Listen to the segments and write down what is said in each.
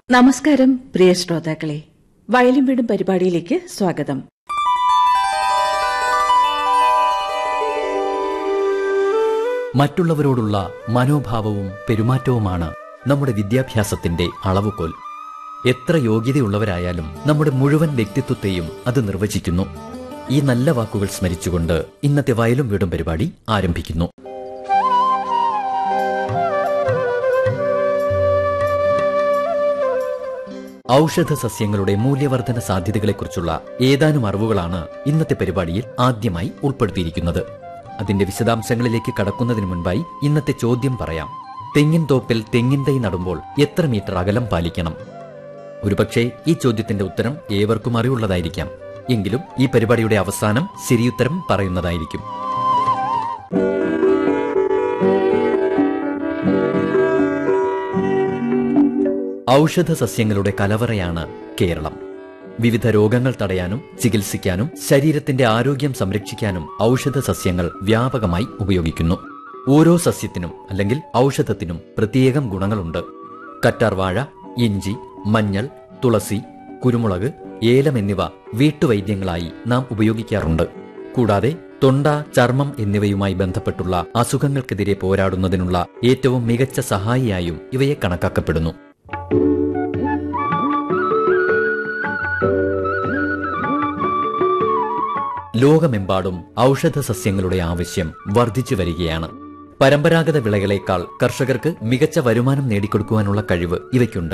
നമസ്കാരം പ്രിയ ശ്രോതാക്കളെ വയലും വീടും പരിപാടിയിലേക്ക് സ്വാഗതം മറ്റുള്ളവരോടുള്ള മനോഭാവവും പെരുമാറ്റവുമാണ് നമ്മുടെ വിദ്യാഭ്യാസത്തിന്റെ അളവുകോൽ എത്ര യോഗ്യതയുള്ളവരായാലും നമ്മുടെ മുഴുവൻ വ്യക്തിത്വത്തെയും അത് നിർവചിക്കുന്നു ഈ നല്ല വാക്കുകൾ സ്മരിച്ചുകൊണ്ട് ഇന്നത്തെ വയലും വീടും പരിപാടി ആരംഭിക്കുന്നു ഔഷധ സസ്യങ്ങളുടെ മൂല്യവർധന സാധ്യതകളെക്കുറിച്ചുള്ള ഏതാനും അറിവുകളാണ് ഇന്നത്തെ പരിപാടിയിൽ ആദ്യമായി ഉൾപ്പെടുത്തിയിരിക്കുന്നത് അതിന്റെ വിശദാംശങ്ങളിലേക്ക് കടക്കുന്നതിന് മുൻപായി ഇന്നത്തെ ചോദ്യം പറയാം തെങ്ങിൻ തോപ്പിൽ തെങ്ങിൻ തൈ നടുമ്പോൾ എത്ര മീറ്റർ അകലം പാലിക്കണം ഒരുപക്ഷെ ഈ ചോദ്യത്തിന്റെ ഉത്തരം ഏവർക്കും അറിവുള്ളതായിരിക്കാം എങ്കിലും ഈ പരിപാടിയുടെ അവസാനം ശരിയുത്തരം പറയുന്നതായിരിക്കും ഔഷധ സസ്യങ്ങളുടെ കലവറയാണ് കേരളം വിവിധ രോഗങ്ങൾ തടയാനും ചികിത്സിക്കാനും ശരീരത്തിന്റെ ആരോഗ്യം സംരക്ഷിക്കാനും ഔഷധ സസ്യങ്ങൾ വ്യാപകമായി ഉപയോഗിക്കുന്നു ഓരോ സസ്യത്തിനും അല്ലെങ്കിൽ ഔഷധത്തിനും പ്രത്യേകം ഗുണങ്ങളുണ്ട് കറ്റാർവാഴ ഇഞ്ചി മഞ്ഞൾ തുളസി കുരുമുളക് ഏലം എന്നിവ വീട്ടുവൈദ്യങ്ങളായി നാം ഉപയോഗിക്കാറുണ്ട് കൂടാതെ തൊണ്ട ചർമ്മം എന്നിവയുമായി ബന്ധപ്പെട്ടുള്ള അസുഖങ്ങൾക്കെതിരെ പോരാടുന്നതിനുള്ള ഏറ്റവും മികച്ച സഹായിയായും ഇവയെ കണക്കാക്കപ്പെടുന്നു ലോകമെമ്പാടും ഔഷധ സസ്യങ്ങളുടെ ആവശ്യം വർദ്ധിച്ചു വരികയാണ് പരമ്പരാഗത വിളകളേക്കാൾ കർഷകർക്ക് മികച്ച വരുമാനം നേടിക്കൊടുക്കുവാനുള്ള കഴിവ് ഇവയ്ക്കുണ്ട്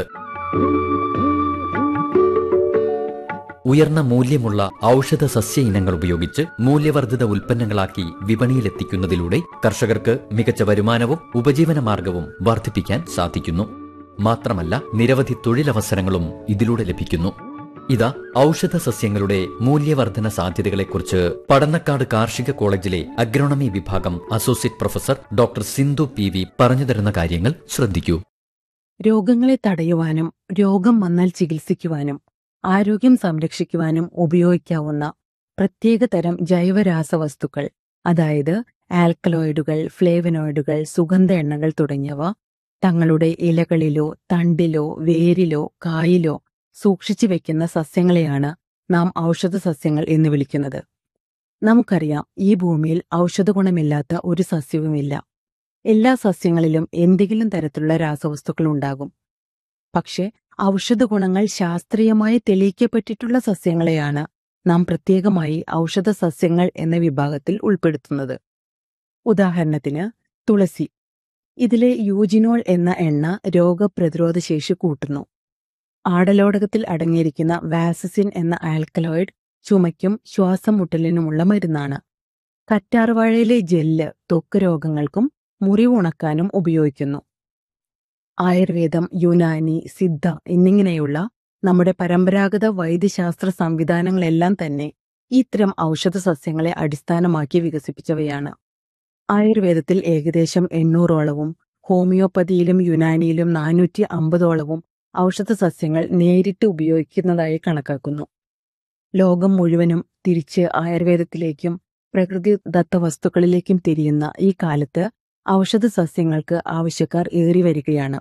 ഉയർന്ന മൂല്യമുള്ള ഔഷധ സസ്യ ഇനങ്ങൾ ഉപയോഗിച്ച് മൂല്യവർദ്ധിത ഉൽപ്പന്നങ്ങളാക്കി വിപണിയിലെത്തിക്കുന്നതിലൂടെ കർഷകർക്ക് മികച്ച വരുമാനവും ഉപജീവന മാർഗവും വർദ്ധിപ്പിക്കാൻ സാധിക്കുന്നു മാത്രമല്ല നിരവധി തൊഴിലവസരങ്ങളും ഇതിലൂടെ ലഭിക്കുന്നു ഇതാ ഔഷധ സസ്യങ്ങളുടെ മൂല്യവർദ്ധന സാധ്യതകളെക്കുറിച്ച് പടന്നക്കാട് കാർഷിക കോളേജിലെ അഗ്രോണമി വിഭാഗം associate professor doctor Sindhu P V പറഞ്ഞുതരുന്ന കാര്യങ്ങൾ ശ്രദ്ധിക്കൂ രോഗങ്ങളെ തടയുവാനും രോഗം വന്നാൽ ചികിത്സിക്കുവാനും ആരോഗ്യം സംരക്ഷിക്കുവാനും ഉപയോഗിക്കാവുന്ന പ്രത്യേക തരം ജൈവരാസവസ്തുക്കൾ അതായത് ആൽക്കലോയിഡുകൾ ഫ്ലേവനോയിഡുകൾ സുഗന്ധ എണ്ണകൾ തുടങ്ങിയവ തങ്ങളുടെ ഇലകളിലോ തണ്ടിലോ വേരിലോ കായിലോ സൂക്ഷിച്ചു വെക്കുന്ന സസ്യങ്ങളെയാണ് നാം ഔഷധ സസ്യങ്ങൾ എന്ന് വിളിക്കുന്നത് നമുക്കറിയാം ഈ ഭൂമിയിൽ ഔഷധഗുണമില്ലാത്ത ഒരു സസ്യവുമില്ല എല്ലാ സസ്യങ്ങളിലും എന്തെങ്കിലും തരത്തിലുള്ള രാസവസ്തുക്കൾ ഉണ്ടാകും പക്ഷേ ഔഷധ ഗുണങ്ങൾ ശാസ്ത്രീയമായി തെളിയിക്കപ്പെട്ടിട്ടുള്ള സസ്യങ്ങളെയാണ് നാം പ്രത്യേകമായി ഔഷധ സസ്യങ്ങൾ എന്ന വിഭാഗത്തിൽ ഉൾപ്പെടുത്തുന്നത് ഉദാഹരണത്തിന് തുളസി ഇതിലെ യൂജിനോൾ എന്ന എണ്ണ രോഗപ്രതിരോധ ശേഷി കൂട്ടുന്നു ആടലോടകത്തിൽ അടങ്ങിയിരിക്കുന്ന വാസസിൻ എന്ന ആൽക്കലോയിഡ് ചുമയ്ക്കും ശ്വാസം മുട്ടലിനുമുള്ള മരുന്നാണ് കറ്റാർവാഴയിലെ ജെല്ല് ത്വക്ക് രോഗങ്ങൾക്കും മുറിവ് ഉണക്കാനും ഉപയോഗിക്കുന്നു ആയുർവേദം യുനാനി സിദ്ധ എന്നിങ്ങനെയുള്ള നമ്മുടെ പരമ്പരാഗത വൈദ്യശാസ്ത്ര സംവിധാനങ്ങളെല്ലാം തന്നെ ഇത്തരം ഔഷധ സസ്യങ്ങളെ അടിസ്ഥാനമാക്കി വികസിപ്പിച്ചവയാണ് ആയുർവേദത്തിൽ ഏകദേശം എണ്ണൂറോളവും ഹോമിയോപ്പതിയിലും യുനാനിയിലും നാനൂറ്റി അമ്പതോളവും ഔഷധ സസ്യങ്ങൾ നേരിട്ട് ഉപയോഗിക്കുന്നതായി കണക്കാക്കുന്നു ലോകം മുഴുവനും തിരിച്ച് ആയുർവേദത്തിലേക്കും പ്രകൃതിദത്ത വസ്തുക്കളിലേക്കും തിരിയുന്ന ഈ കാലത്ത് ഔഷധ സസ്യങ്ങൾക്ക് ആവശ്യക്കാർ ഏറി വരികയാണ്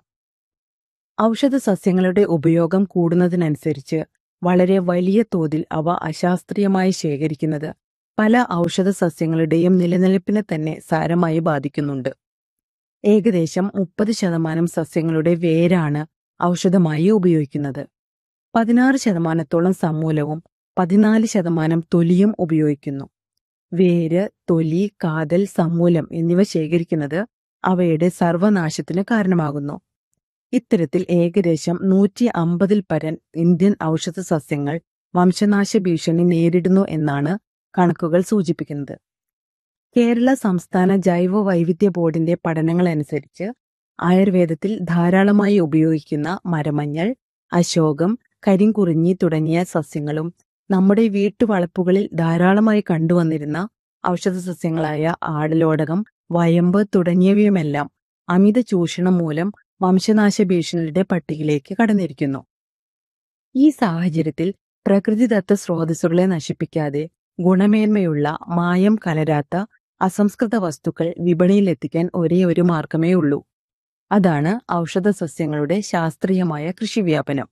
ഔഷധ സസ്യങ്ങളുടെ ഉപയോഗം കൂടുന്നതിനനുസരിച്ച് വളരെ വലിയ തോതിൽ അവ അശാസ്ത്രീയമായി ശേഖരിക്കുന്നത് പല ഔഷധ സസ്യങ്ങളുടെയും നിലനിൽപ്പിനെ തന്നെ സാരമായി ബാധിക്കുന്നുണ്ട് ഏകദേശം മുപ്പത് ശതമാനം സസ്യങ്ങളുടെ വേരാണ് ഔഷധമായി ഉപയോഗിക്കുന്നത് പതിനാറ് ശതമാനത്തോളം സമൂലവും പതിനാല് ശതമാനം തൊലിയും ഉപയോഗിക്കുന്നു വേര് തൊലി കാതൽ സമൂലം എന്നിവ ശേഖരിക്കുന്നത് അവയുടെ സർവനാശത്തിന് കാരണമാകുന്നു ഇത്തരത്തിൽ ഏകദേശം നൂറ്റി അമ്പതിൽ പരൻ ഇന്ത്യൻ ഔഷധ സസ്യങ്ങൾ വംശനാശ ഭീഷണി നേരിടുന്നു എന്നാണ് കണക്കുകൾ സൂചിപ്പിക്കുന്നത് കേരള സംസ്ഥാന ജൈവ വൈവിധ്യ ബോർഡിന്റെ പഠനങ്ങളനുസരിച്ച് ആയുർവേദത്തിൽ ധാരാളമായി ഉപയോഗിക്കുന്ന മരമഞ്ഞൾ അശോകം കരിങ്കുറിഞ്ഞി തുടങ്ങിയ സസ്യങ്ങളും നമ്മുടെ വീട്ടുവളപ്പുകളിൽ ധാരാളമായി കണ്ടുവന്നിരുന്ന ഔഷധ സസ്യങ്ങളായ ആടലോടകം വയമ്പ് തുടങ്ങിയവയുമെല്ലാം അമിത ചൂഷണം മൂലം വംശനാശ ഭീഷണിയുടെ പട്ടികയിലേക്ക് കടന്നിരിക്കുന്നു ഈ സാഹചര്യത്തിൽ പ്രകൃതിദത്ത സ്രോതസ്സുകളെ നശിപ്പിക്കാതെ ഗുണമേന്മയുള്ള മായം കലരാത്ത അസംസ്കൃത വസ്തുക്കൾ വിപണിയിലെത്തിക്കാൻ ഒരേ ഒരു മാർഗമേ ഉള്ളൂ അതാണ് ഔഷധ സസ്യങ്ങളുടെ ശാസ്ത്രീയമായ കൃഷിവ്യാപനം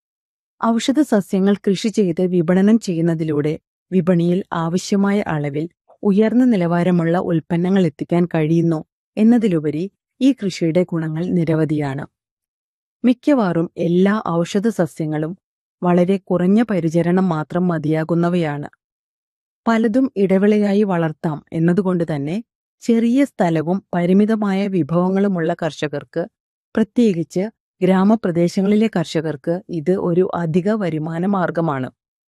ഔഷധ സസ്യങ്ങൾ കൃഷി ചെയ്ത് വിപണനം ചെയ്യുന്നതിലൂടെ വിപണിയിൽ ആവശ്യമായ അളവിൽ ഉയർന്ന നിലവാരമുള്ള ഉൽപ്പന്നങ്ങൾ എത്തിക്കാൻ കഴിയുന്നു എന്നതിലുപരി ഈ കൃഷിയുടെ ഗുണങ്ങൾ നിരവധിയാണ് മിക്കവാറും എല്ലാ ഔഷധ സസ്യങ്ങളും വളരെ കുറഞ്ഞ പരിചരണം മാത്രം മതിയാകുന്നവയാണ് പലതും ഇടവിളയായി വളർത്താം എന്നതുകൊണ്ട് തന്നെ ചെറിയ സ്ഥലവും പരിമിതമായ വിഭവങ്ങളുമുള്ള കർഷകർക്ക് പ്രത്യേകിച്ച് ഗ്രാമപ്രദേശങ്ങളിലെ കർഷകർക്ക് ഇത് ഒരു അധിക വരുമാന മാർഗമാണ്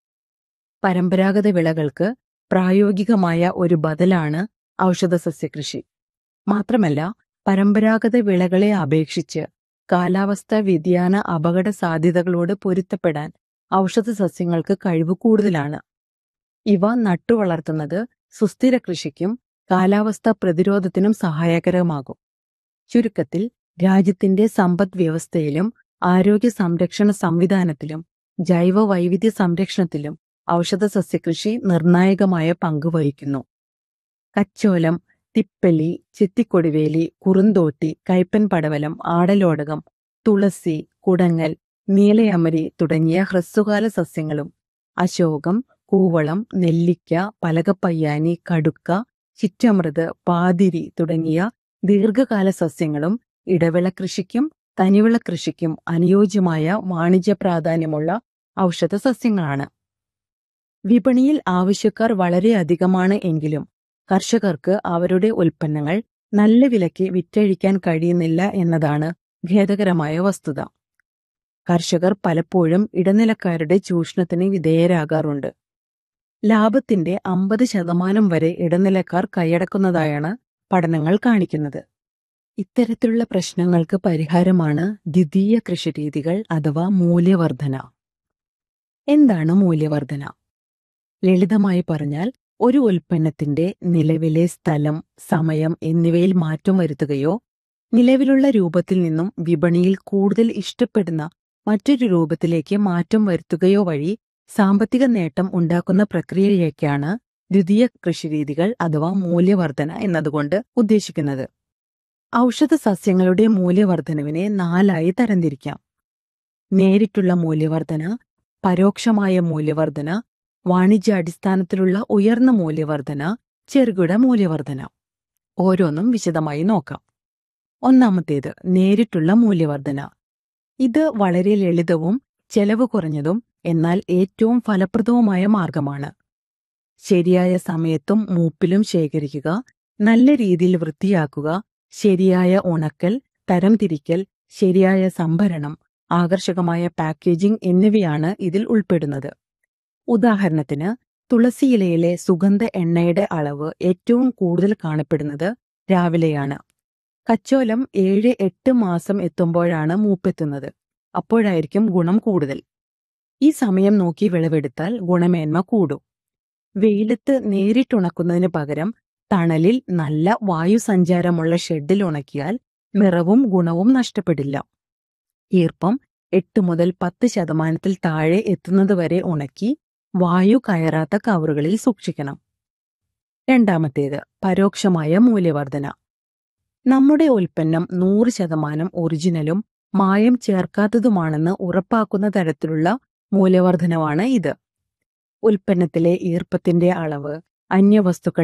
പരമ്പരാഗത വിളകൾക്ക് പ്രായോഗികമായ ഒരു ബദലാണ് ഔഷധ സസ്യകൃഷി മാത്രമല്ല പരമ്പരാഗത വിളകളെ അപേക്ഷിച്ച് കാലാവസ്ഥാ വ്യതിയാന അപകട സാധ്യതകളോട് പൊരുത്തപ്പെടാൻ ഔഷധ സസ്യങ്ങൾക്ക് കഴിവ് കൂടുതലാണ് ഇവ നട്ടുവളർത്തുന്നത് സുസ്ഥിര കൃഷിക്കും കാലാവസ്ഥാ പ്രതിരോധത്തിനും സഹായകരമാകും ചുരുക്കത്തിൽ രാജ്യത്തിന്റെ സമ്പദ് വ്യവസ്ഥയിലും ആരോഗ്യ സംരക്ഷണ സംവിധാനത്തിലും ജൈവ വൈവിധ്യ സംരക്ഷണത്തിലും ഔഷധ സസ്യകൃഷി നിർണായകമായ പങ്ക് വഹിക്കുന്നു കച്ചോലം തിപ്പല്ലി ചെത്തിക്കൊടിവേലി കുറുന്തോട്ടി കയ്പൻ പടവലം ആടലോടകം തുളസി കുടങ്ങൽ നീലയമരി തുടങ്ങിയ ഹ്രസ്വകാല സസ്യങ്ങളും അശോകം കൂവളം നെല്ലിക്ക പലകപ്പയ്യാനി കടുക്ക ചിറ്റമൃത് പാതിരി തുടങ്ങിയ ദീർഘകാല സസ്യങ്ങളും ഇടവിള കൃഷിക്കും തനിവിള കൃഷിക്കും അനുയോജ്യമായ വാണിജ്യ പ്രാധാന്യമുള്ള ഔഷധ സസ്യങ്ങളാണ് വിപണിയിൽ ആവശ്യക്കാർ വളരെയധികമാണ് എങ്കിലും കർഷകർക്ക് അവരുടെ ഉൽപ്പന്നങ്ങൾ നല്ല വിലയ്ക്ക് വിറ്റഴിക്കാൻ കഴിയുന്നില്ല എന്നതാണ് ഖേദകരമായ വസ്തുത കർഷകർ പലപ്പോഴും ഇടനിലക്കാരുടെ ചൂഷണത്തിന് വിധേയരാകാറുണ്ട് ലാഭത്തിന്റെ അമ്പത് ശതമാനം വരെ ഇടനിലക്കാർ കൈയടക്കുന്നതായാണ് പഠനങ്ങൾ കാണിക്കുന്നത് ഇത്തരത്തിലുള്ള പ്രശ്നങ്ങൾക്ക് പരിഹാരമാണ് ദ്വിതീയ കൃഷിരീതികൾ അഥവാ മൂല്യവർധന എന്താണ് മൂല്യവർധന ലളിതമായി പറഞ്ഞാൽ ഒരു ഉൽപ്പന്നത്തിന്റെ നിലവിലെ സ്ഥലം സമയം എന്നിവയിൽ മാറ്റം വരുത്തുകയോ നിലവിലുള്ള രൂപത്തിൽ നിന്നും വിപണിയിൽ കൂടുതൽ ഇഷ്ടപ്പെടുന്ന മറ്റൊരു രൂപത്തിലേക്ക് മാറ്റം വരുത്തുകയോ വഴി സാമ്പത്തിക നേട്ടം ഉണ്ടാക്കുന്ന പ്രക്രിയയൊക്കെയാണ് ദ്വിതീയ കൃഷിരീതികൾ അഥവാ മൂല്യവർധന എന്നതുകൊണ്ട് ഉദ്ദേശിക്കുന്നത് ഔഷധ സസ്യങ്ങളുടെ മൂല്യവർധനവിനെ നാലായി തരംതിരിക്കാം നേരിട്ടുള്ള മൂല്യവർധന പരോക്ഷമായ മൂല്യവർധന വാണിജ്യാടിസ്ഥാനത്തിലുള്ള ഉയർന്ന മൂല്യവർധന ചെറുകിട മൂല്യവർധന ഓരോന്നും വിശദമായി നോക്കാം ഒന്നാമത്തേത് നേരിട്ടുള്ള മൂല്യവർധന ഇത് വളരെ ലളിതവും ചെലവ് കുറഞ്ഞതും എന്നാൽ ഏറ്റവും ഫലപ്രദവുമായ മാർഗമാണ് ശരിയായ സമയത്തും മൂപ്പിലും ശേഖരിക്കുക നല്ല രീതിയിൽ വൃത്തിയാക്കുക ശരിയായ ഉണക്കൽ തരംതിരിക്കൽ ശരിയായ സംഭരണം ആകർഷകമായ പാക്കേജിംഗ് എന്നിവയാണ് ഇതിൽ ഉൾപ്പെടുന്നത് ഉദാഹരണത്തിന് തുളസിയിലയിലെ സുഗന്ധ എണ്ണയുടെ അളവ് ഏറ്റവും കൂടുതൽ കാണപ്പെടുന്നത് രാവിലെയാണ് കച്ചോലം ഏഴ് എട്ട് മാസം എത്തുമ്പോഴാണ് മൂപ്പെത്തുന്നത് അപ്പോഴായിരിക്കും ഗുണം കൂടുതൽ ഈ സമയം നോക്കി വിളവെടുത്താൽ ഗുണമേന്മ കൂടും വെയിലത്ത് നേരിട്ടുണക്കുന്നതിന് പകരം തണലിൽ നല്ല വായുസഞ്ചാരമുള്ള ഷെഡിൽ ഉണക്കിയാൽ നിറവും ഗുണവും നഷ്ടപ്പെടില്ല ഈർപ്പം എട്ട് മുതൽ പത്ത് ശതമാനത്തിൽ താഴെ എത്തുന്നതുവരെ ഉണക്കി വായു കയറാത്ത കവറുകളിൽ സൂക്ഷിക്കണം രണ്ടാമത്തേത് പരോക്ഷമായ മൂല്യവർധന നമ്മുടെ ഉൽപ്പന്നം നൂറ് ശതമാനം ഒറിജിനലും മായം ചേർക്കാത്തതുമാണെന്ന് ഉറപ്പാക്കുന്ന തരത്തിലുള്ള മൂല്യവർധനവാണ് ഇത് ഉൽപ്പന്നത്തിലെ ഈർപ്പത്തിന്റെ അളവ് അന്യവസ്തുക്കൾ